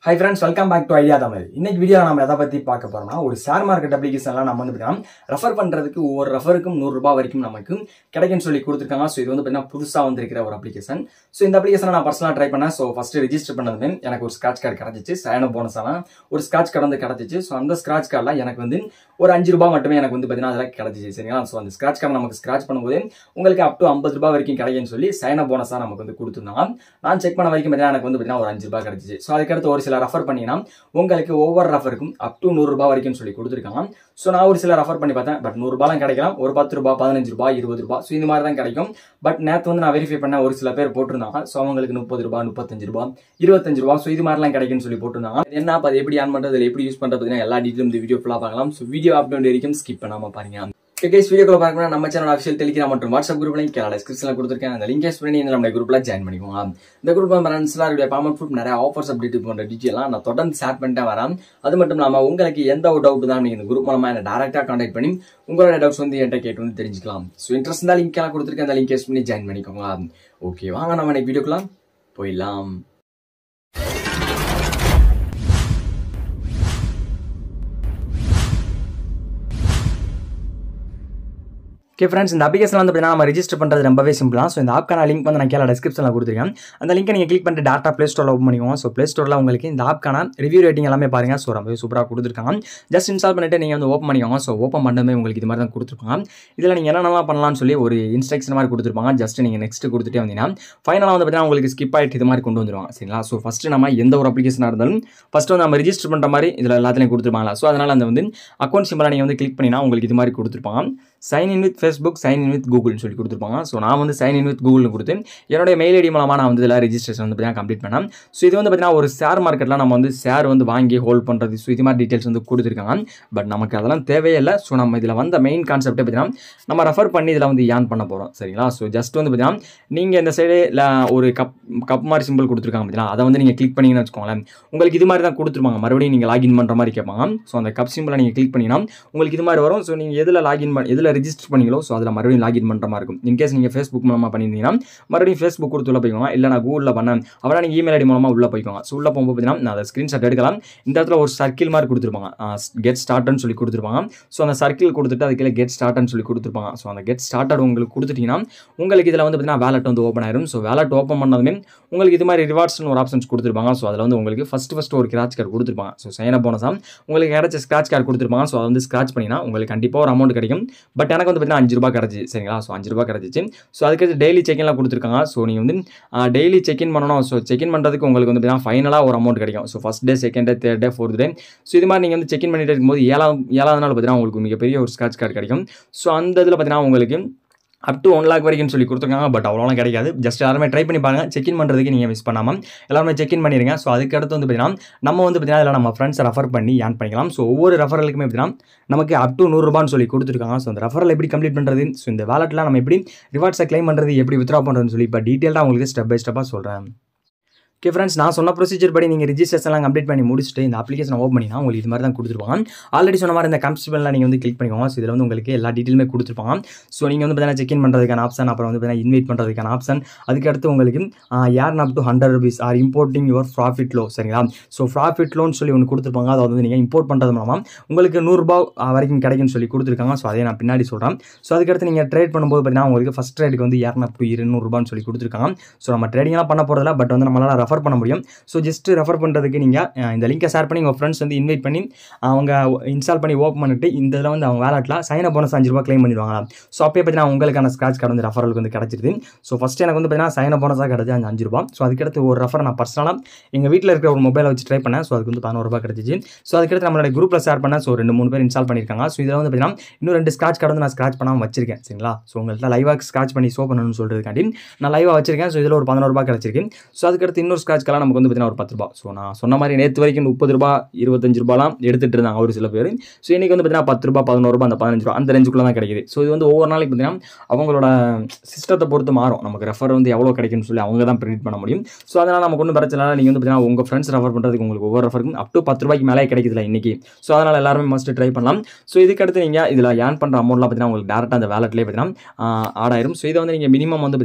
high friends welcome back to Idea Tamil இன்னைக்கு video நம்ம எதை பத்தி பார்க்க போறோம்னா ஒரு ஷேர் மார்க்கெட் அப்ளிகேஷன்லாம் நம்ம வந்து பார்த்தீங்கன்னா ரெஃபர் பண்றதுக்கு ஒவ்வொரு ரெஃபருக்கும் நூறு ரூபாய் வரைக்கும் நமக்கு கிடைக்கும்னு சொல்லி கொடுத்துருக்காங்க ஸோ இது வந்து பார்த்தீங்கன்னா புதுசா வந்திருக்கிற ஒரு அப்ளிகேஷன் ஸோ இந்த அப்ளிகேஷனை நான் பர்சனலாக ட்ரை பண்ணேன் ஸோ ஃபர்ஸ்ட் ரெஜிஸ்டர் பண்ணதுமே எனக்கு ஒரு ஸ்கிராச் கார்டு கிடைச்சிச்சு சயன போனஸ் எல்லாம் ஒரு ஸ்கிராச் கார்டு வந்து கிடைச்சிச்சு ஸோ அந்த ஸ்கிராச் கார்டில் எனக்கு வந்து ஒரு அஞ்சு ரூபாய் மட்டுமே எனக்கு வந்து பார்த்தீங்கன்னா அதில் கிடைச்சிச்சு சரிங்களா ஸோ அந்த ஸ்கிராச் கார்டு நமக்கு ஸ்கிராச் பண்ணும்போது உங்களுக்கு அப் டு ஐம்பது ரூபாய் வரைக்கும் கிடைக்கும்னு சொல்லி சயன போனஸாக நமக்கு வந்து கொடுத்துருந்தாங்க நான் செக் பண்ண வரைக்கும் பார்த்தீங்கன்னா எனக்கு வந்து பார்த்தீங்கன்னா ஒரு அஞ்சு ரூபாய் கிடைச்சிச்சு ஸோ அதுக்கடுத்து ஒரு சில ரெஃபர் பண்ணினா உங்களுக்கு ஒவ்வொரு ரெஃபருக்கும் அப் டு நூறு ரூபாய் வரைக்கும் சொல்லி கொடுத்துருக்காங்க ஸோ நான் ஒரு சில ரெஃபர் பண்ணி பார்த்தேன் பட் நூறு ரூபாய்லாம் கிடைக்கலாம் ஒரு பத்து ரூபாய் பதினஞ்சு ரூபாய் இருபது ரூபாய் ஸோ இந்த மாதிரி தான் கிடைக்கும் பட் நேற்று வந்து நான் வெரிஃபை பண்ண ஒரு சில பேர் போட்டிருந்தாங்க ஸோ அவங்களுக்கு முப்பது ரூபாய் முப்பத்தஞ்சு ரூபாய் இருபத்தஞ்சு ரூபாய் ஸோ இது மாதிரிலாம் கிடைக்கும்னு சொல்லி போட்டிருந்தாங்க அது என்ன அப்ப அது எப்படி ஆன் பண்ணுறது அதில் எப்படி யூஸ் பண்ணுறது பார்த்தீங்கன்னா எல்லா டீட்டெயிலும் இந்த வீடியோ ஃபுல்லாக பார்க்கலாம் ஸோ வீடியோ அப்டேட் வரைக்கும் ஸ்கிப் பண்ணாம பாருங்க கைஸ் வீடியோக்குள்ள பார்க்கணும் நம்ம சேனல் அஃபிஷியல் டெலிகிராம் மற்றும் வாட்ஸ்அப் குரூப் லிங்க் கீழே டிஸ்கிரிப்ஷனில் கொடுத்துருக்கேன் அந்த லிங்க் யூஸ் பண்ணி நம்ம குரூப்ல ஜாயின் பண்ணிக்கோங்க இந்த குரூப் ஃப்ரெண்ட்ஸ்லாம் இருக்கக்கூடிய பாமன் ஃபுட் நிறைய ஆஃபர்ஸ் அப்டேட் போன்ற டீட்டெயிலாம் நான் தொடர்ந்து ஷேர் பண்ணிட்டே வரேன் அது மட்டும் இல்லாமல் உங்களுக்கு எந்த ஒரு டவுட் தான் நீங்கள் இந்த குரூப் மூலமா என்ன டேரக்டாக கான்டாக்ட் பண்ணி உங்களோட டவுட்ஸ் வந்து என்கிட்ட கேட்டு வந்து தெரிஞ்சுக்கலாம் ஸோ இன்ட்ரெஸ்ட் தான் லிங்க் எல்லாம் கொடுத்துருக்கேன் அந்த லிங்க் யூஸ் பண்ணி ஜாயின் பண்ணிக்கோங்க ஓகே வாங்க நம்ம இன்னைக்கு வீடியோக்குலாம் போயிடலாம் ஓகே ஃப்ரெண்ட்ஸ் இந்த அப்ளிகேஷன் வந்து பார்த்தீங்கன்னா நம்ம ரெஜிஸ்டர் பண்ணுறது ரொம்பவே சிம்பிளாக ஸோ இந்த ஆப்க்கான லிங்க் வந்து நான் கீழே டிஸ்கிரிப்ஷனில் கொடுத்துருக்கேன் அந்த லிங்கை நீங்கள் கிளிக் பண்ணிட்டு டேட்டா ப்ளே ஸ்டோரில் ஓப்பன் பண்ணிக்கோங்க ஸோ ப்ளே ஸ்டோரில் உங்களுக்கு இந்த ஆப்க்கான ரிவ்யூ ரேட்டிங் எல்லாமே பாருங்கள் ஸோ ரொம்பவே சூப்பராக கொடுத்துருக்காங்க ஜஸ்ட் இன்ஸ்டால் பண்ணிட்டு நீங்கள் வந்து ஓப்பன் பண்ணிக்கோங்க ஸோ ஓப்பன் பண்ணவே உங்களுக்கு இது மாதிரி தான் கொடுத்துருப்பாங்க இதில் நீங்கள் என்னென்னலாம் பண்ணலாம்னு சொல்லி ஒரு இன்ஸ்ட்ரக்ஷன் மாதிரி கொடுத்துருப்பாங்க ஜஸ்ட் நீங்கள் நெக்ஸ்ட் கொடுத்துட்டே வந்தீங்கன்னா ஃபைனலாக வந்து பார்த்தீங்கன்னா உங்களுக்கு ஸ்கிப் ஆகிட்டு இது மாதிரி கொண்டு வந்துருவாங்க சரிங்களா ஸோ ஃபஸ்ட்டு நம்ம எந்த ஒரு அப்ளிகேஷனாக இருந்தாலும் ஃபஸ்ட்டு வந்து நம்ம ரெஜிஸ்டர் பண்ணுற மாதிரி இதில் எல்லாத்துலையும் கொடுத்துருப்பாங்களா ஸோ அதனால் அந்த வந்து அக்கௌண்ட் சிம்பிளாக நீங்கள் வந்து கிளிக் பண்ணினா உங்களுக்கு இது மாதிரி கொடுத்துருப்பாங்க sign in with Facebook sign in with கூகுள்னு சொல்லி கொடுத்துருப்பாங்க ஸோ நான் வந்து சைன் இன் வித் கூகுள்னு கொடுத்து என்னுடைய மெயில் ஐடி மூலமாக நான் வந்து இதில் ரெஜிஸ்ட்ரேஷன் வந்து பார்த்தீங்கன்னா கம்ப்ளீட் பண்ணேன் ஸோ இது வந்து பார்த்தீங்கன்னா ஒரு ஷேர் மார்க்கெட்டில் நம்ம வந்து ஷேர் வந்து வாங்கி ஹோல்ட் பண்ணுறது ஸோ இது மாதிரி டீட்டெயில்ஸ் வந்து கொடுத்துருக்காங்க பட் நமக்கு அதெல்லாம் தேவையே இல்லை ஸோ நம்ம இதில் வந்த மெயின் கான்செப்ட்டே பார்த்தீங்கன்னா நம்ம ரெஃபர் பண்ணி இதில் வந்து ஏன் பண்ண போகிறோம் சரிங்களா ஸோ ஜஸ்ட் வந்து பார்த்தீங்கன்னா நீங்கள் இந்த சைடு ஒரு கப் கப் மாதிரி சிம்பிள் கொடுத்துருக்காங்க பார்த்தீங்களா அதை வந்து நீங்கள் கிளிக் பண்ணிங்கன்னு வச்சுக்கோங்களேன் உங்களுக்கு இது மாதிரி தான் கொடுத்துருப்பாங்க மறுபடியும் நீங்கள் லாகின் பண்ணுற மாதிரி கேட்பாங்க ஸோ அந்த கப் சிம்பிளை நீங்கள் கிளிக் பண்ணிங்கன்னா உங்களுக்கு இது மாதிரி வரும் ஸோ நீங்கள் எதில் லாகின் பண்ண எதில் ரெஜிஸ்டர் பண்ணீங்களோ ஸோ அதில் மறுபடியும் லாகின் பண்ணுற மாதிரி இருக்கும் இன்கேஸ் நீங்கள் ஃபேஸ்புக் மூலமாக பண்ணியிருந்தீங்கன்னா மறுபடியும் ஃபேஸ்புக் கொடுத்து உள்ள போய்க்கோங்க இல்லை நான் கூகுளில் பண்ணேன் அப்புறம் நீங்கள் இமெயில் ஐடி மூலமாக உள்ள போய்க்கோங்க ஸோ உள்ள போகும்போது பார்த்தீங்கன்னா நான் அதை ஸ்க்ரீன்ஷாட் எடுக்கலாம் இந்த இடத்துல ஒரு சர்க்கிள் மாதிரி கொடுத்துருப்பாங்க கெட் ஸ்டார்ட்னு சொல்லி கொடுத்துருப்பாங்க ஸோ அந்த சர்க்கிள் கொடுத்துட்டு அதுக்கு கீழே கெட் ஸ்டார்ட்னு சொல்லி கொடுத்துருப்பாங்க ஸோ அந்த கெட் ஸ்டார்டட் உங்களுக்கு கொடுத்துட்டீங்கன்னா உங்களுக்கு இதில் வந்து பார்த்தீங்கன்னா வேலட் வந்து ஓப்பன் ஆயிரும் ஸோ வேலட் ஓப்பன் பண்ணதுமே உங்களுக்கு இது மாதிரி ரிவார்ட்ஸ்னு ஒரு ஆப்ஷன்ஸ் கொடுத்துருப்பாங்க ஸோ அதில் வந்து உங்களுக்கு ஃபஸ்ட் ஃபஸ்ட் ஒரு ஸ்க்ராச் கார்டு கொடுத்துருப்பாங்க ஸோ சைன போனஸாக உங்களுக்கு கிடைச்ச ஸ்க்ராச் கார்டு கொடுத்துருப்பாங்க ஸோ அதை வந்து ஸ்க்ராச் பண்ணினா உங்களுக்கு கண்டிப்பாக ஒரு அமௌண்ட் கிடைக்கும் பட் எனக்கு வந்து பார்த்தீங்கன்னா அஞ்சு ரூபாய் கிடச்சி சரிங்களா ஸோ அஞ்சு ரூபாய் கிடச்சிச்சு ஸோ அதுக்கு டெய்லி செக்இன்லாம் கொடுத்துருக்காங்க ஸோ நீங்கள் வந்து டெய்லி செக்இன் பண்ணணும் ஸோ செக்இன் பண்ணுறதுக்கு உங்களுக்கு வந்து பார்த்தீங்கன்னா ஃபைனலாக ஒரு அமௌண்ட் கிடைக்கும் so first day second day third day fourth day so இது மாதிரி நீங்கள் வந்து செக்இன் பண்ணிட்டு இருக்கும்போது ஏழாவது ஏழாவது நாள் பார்த்தீங்கன்னா உங்களுக்கு மிகப்பெரிய ஒரு ஸ்க்ராச் கார்டு கிடைக்கும் ஸோ அந்த இதில் பார்த்தீங்கன்னா உங்களுக்கு அப் டு ஒன் லேக் வரைக்கும் சொல்லி கொடுத்துருக்காங்க பட் அவ்வளோலாம் கிடைக்காது ஜஸ்ட் எல்லாருமே ட்ரை பண்ணி பாருங்கள் செக்இன் பண்ணுறதுக்கு நீங்கள் மிஸ் பண்ணாமல் எல்லாருமே செக்இன் பண்ணிடுங்க ஸோ அதுக்கடுத்து வந்து பார்த்தீங்கன்னா நம்ம வந்து பார்த்தீங்கன்னா அதில் நம்ம ஃப்ரெண்ட்ஸை ரெஃபர் பண்ணி ஏன் பண்ணிக்கலாம் ஸோ ஒவ்வொரு ரெஃபரலுக்குமே பார்த்தீங்கன்னா நமக்கு அப் டு நூறுரூபான்னு சொல்லி கொடுத்துருக்காங்க ஸோ அந்த ரெஃபரல் எப்படி கம்ப்ளீட் பண்ணுறது ஸோ இந்த வேலெட்டில் நம்ம எப்படி ரிவார்ட்ஸை கிளைம் பண்ணுறது எப்படி வித்ரா பண்ணுறதுன்னு சொல்லி இப்போ டீட்டெயிலாக உங்களுக்கு ஸ்டெப் பை ஸ்டெப்பாக சொல்கிறேன் ஓகே ஃப்ரெண்ட்ஸ் நான் சொன்ன ப்ரொசீஜர் படி நீங்கள் ரிஜிஸ்ட்ரேஷன்லாம் கம்ப்ளீட் பண்ணி முடிச்சுட்டு இந்த அப்ளிகேஷன் ஓப்பன் பண்ணினா உங்களுக்கு இது மாதிரி தான் கொடுத்துருப்பாங்க ஆல்ரெடி சொன்ன மாதிரி இந்த கம்ஸ்டபிளில் நீங்கள் வந்து கிளிக் பண்ணிக்கோங்க ஸோ இதில் வந்து உங்களுக்கு எல்லா டீட்டெயிலுமே கொடுத்துருப்பாங்க ஸோ நீங்கள் வந்து பார்த்தீங்கன்னா செக்இன் பண்ணுறதுக்கான ஆப்ஷன் அப்புறம் வந்து பார்த்தீங்கன்னா இன்வைட் பண்ணுறதுக்கான ஆப்ஷன் அதுக்கடுத்து உங்களுக்கு யார் up to hundred rupees are importing your profit low சரிங்களா ஸோ ப்ராஃபிட் லோன்னு சொல்லி ஒன்று கொடுத்துருப்பாங்க அதை வந்து நீங்கள் இம்போர்ட் பண்ணுறது மூலமாக உங்களுக்கு நூறுரூபா வரைக்கும் கிடைக்கும்னு சொல்லி கொடுத்துருக்காங்க ஸோ அதை நான் பின்னாடி சொல்கிறேன் ஸோ அதுக்கடுத்து நீங்கள் ட்ரேட் பண்ணும்போது பார்த்தீங்கன்னா உங்களுக்கு ஃபஸ்ட் ட்ரேடுக்கு வந்து யார் அப் டு இருநூறுபான்னு சொல்லி கொடுத்துருக்காங்க ஸோ நம்ம ட்ரேடிங்லாம் பண்ண போகிறதில்ல பட் வந்து நம்மளால் ரெஃபர் பண்ண முடியும் ஸோ ஜஸ்ட் ரெஃபர் பண்ணுறதுக்கு நீங்கள் இந்த லிங்கை ஷேர் பண்ணி உங்கள் ஃப்ரெண்ட்ஸ் வந்து இன்வைட் பண்ணி அவங்க இன்ஸ்டால் பண்ணி ஓப்பன் பண்ணிட்டு இந்த இதில் வந்து அவங்க வேலட்டில் சைன் அப் போனஸ் அஞ்சு ரூபா க்ளைம் பண்ணிடுவாங்க ஸோ அப்போ பார்த்தீங்கன்னா உங்களுக்கான ஸ்க்ராச் கார்டு வந்து ரெஃபரலுக்கு வந்து கிடச்சிருது ஸோ ஃபஸ்ட் எனக்கு வந்து பார்த்தீங்கன்னா சைன் அப் போனஸாக கிடச்சி அந்த அஞ்சு ரூபா ஸோ அதுக்கடுத்து ஒரு ரெஃபர் நான் பர்சனலாக எங்கள் வீட்டில் இருக்கிற ஒரு மொபைலை வச்சு ட்ரை பண்ணேன் ஸோ அதுக்கு வந்து பதினோரு ரூபா கிடச்சிச்சு ஸோ அதுக்கடுத்து நம்மளோட குரூப்பில் ஷேர் பண்ணேன் ஸோ ரெண்டு மூணு பேர் இன்ஸ்டால் பண்ணியிருக்காங்க ஸோ இதில் வந்து பார்த்தீங்கன்னா இன்னும் ரெண்டு ஸ்க்ராச் கார்டு வந்து நான் ஸ்க்ராச் பண்ணாமல் வச்சிருக்கேன் சரிங்களா ஸோ உங்கள்கிட்ட லைவாக ஸ்க்ராச் பண்ணி ஷோ பண்ணணும்னு சொல்கிறதுக்காண்டி நான் லைவாக வச்சிருக்கேன் ஸோ இதில் ஒரு பதினோரு ரூபா கிடச்சிருக்கு ஸோ அதுக்கடுத்து இன்னொரு ஸ்க்ராச் கார்டு நமக்கு வந்து பார்த்தீங்கன்னா ஒரு பத்து ரூபா ஸோ நான் சொன்ன மாதிரி நேற்று வரைக்கும் முப்பது ரூபா இருபத்தஞ்சு ரூபாலாம் எடுத்துகிட்டு இருந்தாங்க ஒரு சில பேர் ஸோ இன்றைக்கி வந்து பார்த்தீங்கன்னா பத்து ரூபா பதினோரு ரூபா அந்த பதினஞ்சு ரூபா அந்த ரேஞ்சுக்குள்ளே தான் கிடைக்குது ஸோ இது வந்து ஒவ்வொரு நாளைக்கு பார்த்தீங்கன்னா அவங்களோட சிஸ்டத்தை பொறுத்து மாறும் நமக்கு ரெஃபர் வந்து எவ்வளோ கிடைக்கும்னு சொல்லி அவங்க தான் ப்ரிடிட் பண்ண முடியும் ஸோ அதனால் நமக்கு ஒன்றும் பிரச்சனை இல்லை நீங்கள் வந்து பார்த்தீங்கன்னா உங்கள் ஃப்ரெண்ட்ஸ் ரெஃபர் பண்ணுறதுக்கு உங்களுக்கு ஒவ்வொரு ரெஃபருக்கும் அப் டு பத்து ரூபாய்க்கு மேலே கிடைக்குதுல இன்றைக்கி ஸோ அதனால் எல்லாருமே மஸ்ட் ட்ரை பண்ணலாம் ஸோ இதுக்கடுத்து நீங்கள் இதில் ஏர்ன் பண்ணுற அமௌண்ட்லாம் பார்த்தீங்கன்னா உங்களுக்கு டேரெக்டாக அந்த வேலட்லேயே பார்த்தீங்கன்னா ஆட் ஆயிரும் ஸோ இதை வந்து நீங்கள் மினிமம் வந்து பார்த்தீங்கன்னா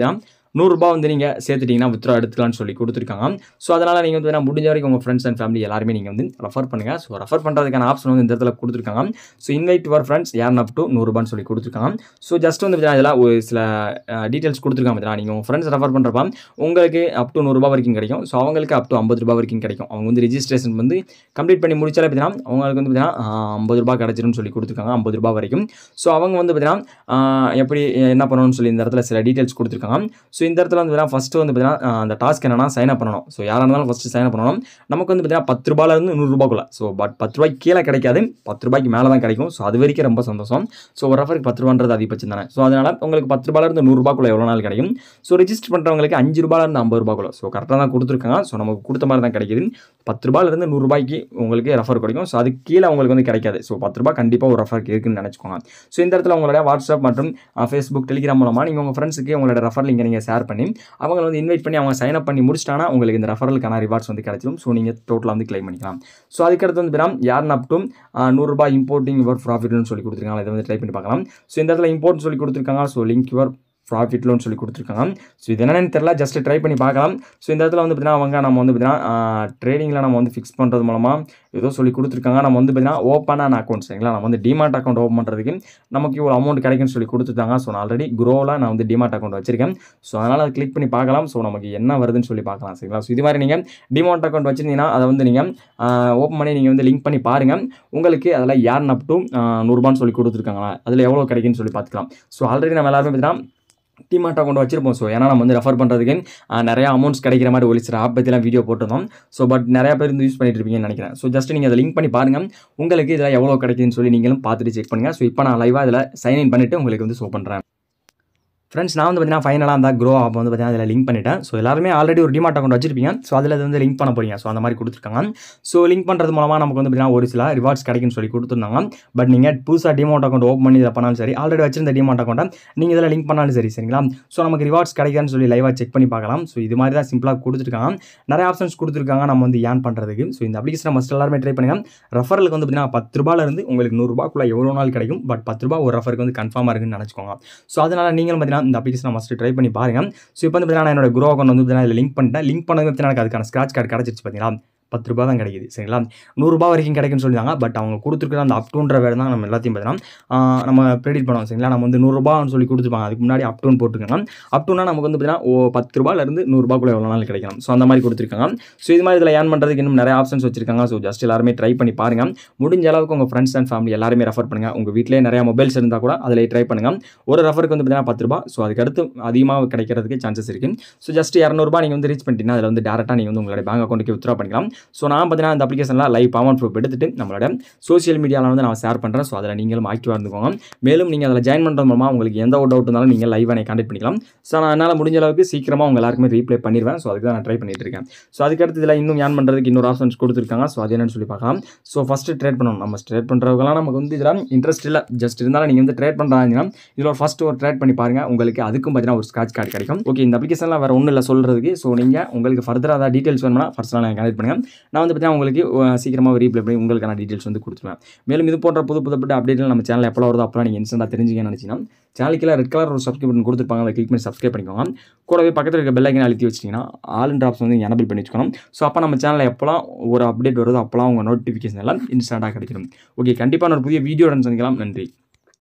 நூறுரூபா வந்து நீங்கள் சேர்த்துட்டிங்கன்னா வித்ரா எடுத்துக்கலாம்னு சொல்லி கொடுத்துருக்காங்க ஸோ அதனால் நீங்கள் வந்து வேணா முடிஞ்ச வரைக்கும் உங்கள் ஃப்ரெண்ட்ஸ் அண்ட் ஃபேமிலி எல்லாருமே நீங்கள் வந்து ரெஃபர் பண்ணுங்கள் ஸோ ரெஃபர் பண்ணுறதுக்கான ஆப்ஷன் வந்து இந்த இடத்துல கொடுத்துருக்காங்க ஸோ இன்வைட் யுவர் ஃப்ரெண்ட்ஸ் யார் அப் டு நூறுரூபான்னு சொல்லி கொடுத்துருக்காங்க ஸோ ஜஸ்ட் வந்து பார்த்தீங்கன்னா இதெல்லாம் ஒரு சில டீட்டெயில்ஸ் கொடுத்துருக்காங்க பார்த்தீங்கன்னா நீங்கள் உங்கள் ஃப்ரெண்ட்ஸ் ரெஃபர் பண்ணுறப்ப உங்களுக்கு அப் டு நூறுரூபா வரைக்கும் கிடைக்கும் ஸோ அவங்களுக்கு அப் டு ஐம்பது ரூபா வரைக்கும் கிடைக்கும் அவங்க வந்து ரிஜிஸ்ட்ரேஷன் வந்து கம்ப்ளீட் பண்ணி முடிச்சாலே பார்த்தீங்கன்னா அவங்களுக்கு வந்து பார்த்தீங்கன்னா ஐம்பது ரூபா கிடச்சிரும்னு சொல்லி கொடுத்துருக்காங்க ஐம்பது ரூபா வரைக்கும் ஸோ அவங்க வந்து பார்த்தீங்கன்னா ஆஹ் எப்படி என்ன பண்ணணும்னு சொல்லி இந்த இடத்துல சில டீட்டெயில்ஸ் கொடுத்துருக்காங்க ஸோ இந்த இடத்துல வந்து பார்த்தீங்கன்னா ஃபஸ்ட்டு வந்து பார்த்தீங்கன்னா ஆஹ் அந்த டாஸ்க் என்னன்னா சைன் அப் பண்ணணும் ஸோ யாராக இருந்தாலும் ஃபஸ்ட்டு சைன் அப் பண்ணணும் நமக்கு வந்து பார்த்தீங்கன்னா பத்து ரூபாயிலேருந்து நூறுரூபாக்குள்ள ஸோ பட் பத்து ரூபாய்க்கு கீழே கிடைக்காது பத்து ரூபாய்க்கு மேலே தான் கிடைக்கும் ஸோ அது வரைக்கும் ரொம்ப சந்தோஷம் ஸோ ஒரு ரெஃபருக்கு பத்து ரூபான்றது அதிகபட்சம் தானே ஸோ அதனால் உங்களுக்கு பத்து ரூபாயிலேருந்து நூறுரூபாக்குள்ள எவ்வளோ நாள் கிடைக்கும் ஸோ ரெஜிஸ்டர் பண்ணுறவங்களுக்கு அஞ்சு ரூபாயிலேருந்து ஐம்பது ரூபாக்குள்ள ஸோ கரெக்டாக தான் கொடுத்துருக்காங்க ஸோ நமக்கு கொடுத்த மாதிரி தான் கிடைக்குது பத்து ரூபாயிலேருந்து நூறுரூபாய்க்கு உங்களுக்கு ரெஃபர் கிடைக்கும் ஸோ அதுக்கு கீழே உங்களுக்கு வந்து கிடைக்காது ஸோ பத்து ரூபாய் கண்டிப்பாக ஒரு ரெஃபருக்கு இருக்குன்னு நினச்சிக்கோங்க ஸோ இந்த இடத்துல உங்களோட வாட்ஸ்அப் மற்றும் ஃபேஸ்புக் டெலிகிராம் மூலமாக நீங்கள் உங்கள் ஃப்ரெண்ட்ஸுக்கு உங்களோட ரெஃபர் லிங்கை நீங்கள் ஷேர் பண்ணி அவங்களை வந்து இன்வைட் பண்ணி அவங்க சைன் அப் பண்ணி முடிச்சிட்டாங்கன்னா உங்களுக்கு இந்த ரெஃபரலுக்கான ரிவார்ட்ஸ் வந்து கிடைச்சிடும் ஸோ நீங்கள் டோட்டலாக வந்து கிளைம் பண்ணிக்கலாம் ஸோ அதுக்கடுத்து வந்து பார்த்தீங்கன்னா யார் அப்டும் நூறுரூபா இம்போர்ட்டிங் யுவர் ப்ராஃபிட்னு சொல்லி கொடுத்துருக்காங்க இதை வந்து ட்ரை பண்ணி பார்க்கலாம் ஸோ இந்த இடத்துல இம்போர்ட்னு சொல்லி கொடுத்துருக்காங்க so link your profit loan சொல்லி கொடுத்துருக்காங்க ஸோ இது என்னென்னு தெரியல ஜஸ்ட் ட்ரை பண்ணி பார்க்கலாம் ஸோ இந்த இடத்துல வந்து பார்த்தீங்கன்னா அவங்க நம்ம வந்து பார்த்தீங்கன்னா ட்ரேடிங்கில் நம்ம வந்து ஃபிக்ஸ் பண்ணுறது மூலமாக ஏதோ சொல்லி கொடுத்துருக்காங்க நம்ம வந்து பார்த்தீங்கன்னா ஓப்பனான அக்கௌண்ட் சரிங்களா நம்ம வந்து டிமார்ட் அக்கௌண்ட் ஓப்பன் பண்ணுறதுக்கு நமக்கு இவ்வளோ அமௌண்ட் கிடைக்கும்னு சொல்லி கொடுத்துட்டாங்க ஸோ நான் ஆல்ரெடி குரோவில் நான் வந்து டிமார்ட் அக்கௌண்ட் வச்சிருக்கேன் ஸோ அதனால் அதை கிளிக் பண்ணி பார்க்கலாம் ஸோ நமக்கு என்ன வருதுன்னு சொல்லி பார்க்கலாம் சரிங்களா ஸோ இது மாதிரி நீங்கள் டிமார்ட் அக்கௌண்ட் வச்சிருந்தீங்கன்னா அதை வந்து நீங்கள் ஓப்பன் பண்ணி நீங்கள் வந்து லிங்க் பண்ணி பாருங்கள் உங்களுக்கு அதில் யார் நப்டும் நூறுரூபான்னு சொல்லி கொடுத்துருக்காங்களா அதில் எவ்வளோ கிடைக்குன்னு சொல்லி பார்த்துக்கலாம் ஸோ ஆல்ரெடி நம்ம எல்லாருமே பார்த்தீங்கன்னா டிமார்ட் அக்கௌண்ட் வச்சிருப்போம் ஸோ ஏன்னா நம்ம வந்து ரெஃபர் பண்ணுறதுக்கு நிறைய அமௌண்ட்ஸ் கிடைக்கிற மாதிரி ஒரு சில ஆப் பற்றிலாம் வீடியோ போட்டிருந்தோம் ஸோ பட் நிறைய பேர் வந்து யூஸ் பண்ணிட்டு இருப்பீங்கன்னு நினைக்கிறேன் ஸோ ஜஸ்ட் நீங்கள் அதை லிங்க் பண்ணி பாருங்கள் உங்களுக்கு இதில் எவ்வளோ கிடைக்குதுன்னு சொல்லி நீங்களும் பார்த்துட்டு செக் பண்ணுங்கள் ஸோ இப்போ நான் லைவாக இதில் சைன் இன் பண்ணிவிட்டு உங்களுக்கு வந்து ஷோ பண்ணுறேன் ஃப்ரெண்ட்ஸ் நான் வந்து பார்த்தீங்கன்னா ஃபைனலாக அந்த க்ரோ ஆப் வந்து பார்த்தீங்கன்னா அதில் லிங்க் பண்ணிட்டேன் ஸோ எல்லாருமே ஆல்ரெடி ஒரு டிமார்ட் அக்கௌண்ட் வச்சிருப்பீங்க ஸோ அதில் அது வந்து லிங்க் பண்ண போறீங்க ஸோ அந்த மாதிரி கொடுத்துருக்காங்க ஸோ லிங்க் பண்ணுறது மூலமாக நமக்கு வந்து பார்த்தீங்கன்னா ஒரு சில ரிவார்ட்ஸ் கிடைக்குன்னு சொல்லி கொடுத்துருந்தாங்க பட் நீங்கள் புதுசாக டிமார்ட் அக்கௌண்ட் ஓப்பன் பண்ணி இதை பண்ணாலும் சரி ஆல்ரெடி வச்சிருந்த டிமார்ட் அக்கௌண்ட்டை நீங்கள் இதில் லிங்க் பண்ணாலும் சரி சரிங்களா ஸோ நமக்கு ரிவார்ட்ஸ் கிடைக்கான்னு சொல்லி லைவாக செக் பண்ணி பார்க்கலாம் ஸோ இது மாதிரி தான் சிம்பிளாக கொடுத்துருக்காங்க நிறைய ஆப்ஷன்ஸ் கொடுத்துருக்காங்க நம்ம வந்து ஏன் பண்ணுறதுக்கு ஸோ இந்த அப்ளிகேஷனை மஸ்ட் எல்லாருமே ட்ரை பண்ணுங்க ரெஃபரலுக்கு வந்து பார்த்தீங்கன்னா பத்து ரூபாயிலிருந்து உங்களுக்கு நூறுரூபாக்குள்ள எவ்வளோ நாள் கிடைக்கும் பட் பத்து ரூபா ஒரு ரெஃபருக்கு வந்து கன்ஃபார்மாக இருக்குன்னு நினச்சிக்கோங்க ஸோ அதனால் நீங்களும் பார்த்தீங்கன்னா இந்த அப்ளிகேஷனை மஸ்ட் ட்ரை பண்ணி பாருங்க ஸோ இப்போ வந்து பார்த்தீங்கன்னா நான் என்னோட குரோ அக்கௌண்ட் வந்து பார்த்தீங்கன்னா இதில் லிங்க் பண்ணிட்டேன் லிங்க் பண்ணது பார்த்தீங்கன்னா எனக்கு அதுக்கான ஸ்க்ராட்ச் கார்டு கிடச்சிருச்சு பார்த்தீங்களா பத்து ரூபா தான் கிடைக்குது சரிங்களா நூறுரூபா வரைக்கும் கிடைக்குன்னு சொல்லிட்டாங்க பட் அவங்க கொடுத்துருக்குற அந்த அப்டூன்ற வேறு தான் நம்ம எல்லாத்தையும் பார்த்தீங்கன்னா ஆஹ் நம்ம ப்ரெடிட் பண்ணுவோம் சரிங்களா நம்ம வந்து நூறுரூபான்னு சொல்லி கொடுத்துருப்பாங்க அதுக்கு முன்னாடி அப்டூன் போட்டுருக்காங்க அப்டூனா நமக்கு வந்து பார்த்தீங்கன்னா ஓ பத்து ரூபாயிலேருந்து நூறுரூபாக்குள்ள எவ்வளோ நாள் கிடைக்கலாம் ஸோ அந்த மாதிரி கொடுத்துருக்காங்க ஸோ இது மாதிரி இதில் ஏர்ன் பண்ணுறதுக்கு இன்னும் நிறைய ஆப்ஷன்ஸ் வச்சிருக்காங்க ஸோ ஜஸ்ட் எல்லாருமே ட்ரை பண்ணி பாருங்க முடிஞ்ச அளவுக்கு உங்கள் ஃப்ரெண்ட்ஸ் அண்ட் ஃபேமிலி எல்லாருமே ரெஃபர் பண்ணுங்கள் உங்கள் வீட்டிலே நிறைய மொபைல்ஸ் இருந்தால் கூட அதில் ட்ரை பண்ணுங்கள் ஒரு ரெஃபருக்கு வந்து பார்த்தீங்கன்னா பத்து ரூபா ஸோ அதுக்கடுத்து அதிகமாக கிடைக்கிறதுக்கு சான்சஸ் இருக்குது ஸோ ஜஸ்ட் இரநூறுபா நீங்கள் வந்து ரீச் பண்ணிட்டீங்கன்னா அதில் வந்து டேரெக்டாக நீங்கள் வந்து உங்களுடைய பேங்க் அக்கௌண்ட்டுக்கு வித்ரா பண்ணிக்கலாம் ஸோ நான் பார்த்தீங்கன்னா இந்த அப்ளிகேஷனில் லைவ் பவன் ப்ரூஃப் எடுத்துட்டு நம்மளோட சோஷியல் மீடியாவில் வந்து நான் ஷேர் பண்ணுறேன் ஸோ அதில் நீங்களும் ஆக்டிவாக இருந்துக்கோங்க மேலும் நீங்கள் அதில் ஜாயின் பண்ணுறது மூலமாக உங்களுக்கு எந்த ஒரு டவுட் இருந்தாலும் நீங்கள் லைவாக என்னை கான்டெக்ட் பண்ணிக்கலாம் ஸோ நான் என்னால் முடிஞ்ச அளவுக்கு சீக்கிரமாக உங்க எல்லாருக்குமே ரீப்ளை பண்ணிடுவேன் ஸோ அதுக்கு தான் நான் ட்ரை பண்ணிட்டு இருக்கேன் ஸோ அதுக்கடுத்து இதில் இன்னும் ஏன் பண்ணுறதுக்கு இன்னொரு ஆப்ஷன்ஸ் கொடுத்துருக்காங்க ஸோ அது என்னன்னு சொல்லி பார்க்கலாம் ஸோ ஃபஸ்ட்டு ட்ரேட் பண்ணணும் நம்ம ட்ரேட் பண்ணுறவங்களாம் நமக்கு வந்து இதில் இன்ட்ரெஸ்ட் இல்லை ஜஸ்ட் இருந்தாலும் நீங்கள் வந்து ட்ரேட் பண்ணுறாங்கன்னா இதில் ஒரு ஃபஸ்ட்டு ஒரு ட்ரேட் பண்ணி பாருங்கள் உங்களுக்கு அதுக்கும் பார்த்தீங்கன்னா ஒரு ஸ்க்ராட்ச் கார்டு கிடைக்கும் ஓகே இந்த அப்ளிகேஷனில் வேறு ஒன்றும் இல்லை சொல்கிறதுக்கு ஸோ நீங்கள் உங்களுக்கு ஃபர்தராக ஏதாவது டீட்டெயில்ஸ் வேணும்னா ஃபர்ஸ்ட்லாம் நான் கனெக்ட் பண்ணுங்கள் நான் வந்து பார்த்தீங்கன்னா உங்களுக்கு அஹ், சீக்கிரமாக ரீப்ளை பண்ணி உங்களுக்கான டீட்டெயில்ஸ் வந்து கொடுத்துருவேன் மேலும் இது போன்ற புது புதுப்பட்ட அப்டேட்கள் நம்ம சேனல் எப்போ வருதோ அப்போ நீங்கள் இன்ஸ்டன்ட்டாக தெரிஞ்சுக்கன்னு நினச்சிங்கன்னா சேனலுக்கு ரெட் கலர் ஒரு சப்ஸ்கிரைப் பட்டன் கொடுத்துருப்பாங்க அதை கிளிக் பண்ணி சப்ஸ்கிரைப் பண்ணிக்கோங்க கூடவே பக்கத்தில் இருக்க பெல் ஐக்கன் அழுத்தி வச்சிட்டிங்கன்னா ஆல் அண்ட் ஆப்ஸ் வந்து எனபிள் பண்ணி வச்சுக்கணும் ஸோ அப்போ நம்ம சேனலில் எப்போலாம் ஒரு அப்டேட் வருதோ அப்போலாம் உங்கள் நோட்டிஃபிகேஷன் எல்லாம் இன்ஸ்டண்ட்டாக கிடைக்கும் ஓகே கண்டிப்பாக ஒரு புதிய வீடியோ சந்திக்கலாம் நன்றி